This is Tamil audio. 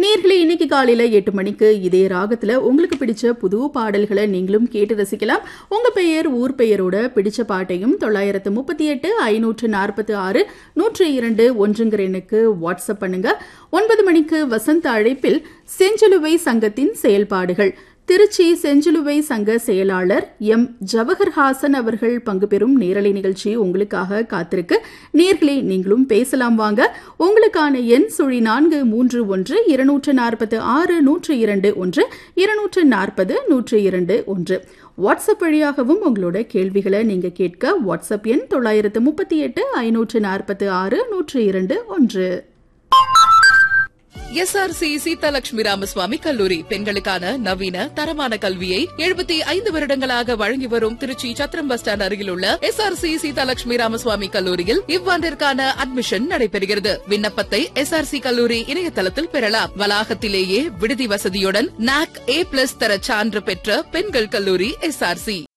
நேர்களே இன்னைக்கு காலையில எட்டு மணிக்கு இதே ராகத்துல உங்களுக்கு பிடிச்ச புது பாடல்களை நீங்களும் கேட்டு ரசிக்கலாம் உங்க பெயர் ஊர் பெயரோட பிடிச்ச பாட்டையும் தொள்ளாயிரத்து முப்பத்தி எட்டு ஐநூற்று நாற்பத்தி ஆறு நூற்று இரண்டு ஒன்றுங்கிற எண்ணுக்கு வாட்ஸ்அப் பண்ணுங்க ஒன்பது மணிக்கு வசந்த அழைப்பில் செஞ்சிலுவை சங்கத்தின் செயல்பாடுகள் திருச்சி செஞ்சிலுவை சங்க செயலாளர் எம் ஜவஹர் ஹாசன் அவர்கள் பங்கு பெறும் நேரலை நிகழ்ச்சி உங்களுக்காக காத்திருக்கு நேர்களே நீங்களும் பேசலாம் வாங்க உங்களுக்கான எண் சுழி நான்கு மூன்று ஒன்று இருநூற்று நாற்பது ஆறு நூற்று இரண்டு ஒன்று இருநூற்று நாற்பது நூற்று இரண்டு ஒன்று வாட்ஸ்அப் வழியாகவும் உங்களோட கேள்விகளை நீங்க கேட்க வாட்ஸ்அப் எண் தொள்ளாயிரத்து முப்பத்தி எட்டு ஐநூற்று நாற்பத்தி ஆறு நூற்று இரண்டு ஒன்று எஸ்ஆர்சி சீதாலட்சுமி ராமசுவாமி கல்லூரி பெண்களுக்கான நவீன தரமான கல்வியை எழுபத்தி ஐந்து வருடங்களாக வழங்கி வரும் திருச்சி சத்திரம் பஸ் ஸ்டாண்ட் அருகில் உள்ள எஸ்ஆர்சி சீதாலட்சுமி ராமசுவாமி கல்லூரியில் இவ்வாண்டிற்கான அட்மிஷன் நடைபெறுகிறது விண்ணப்பத்தை எஸ்ஆர்சி கல்லூரி இணையதளத்தில் பெறலாம் வளாகத்திலேயே விடுதி வசதியுடன் நாக் ஏ பிளஸ் தர சான்று பெற்ற பெண்கள் கல்லூரி எஸ்ஆர்சி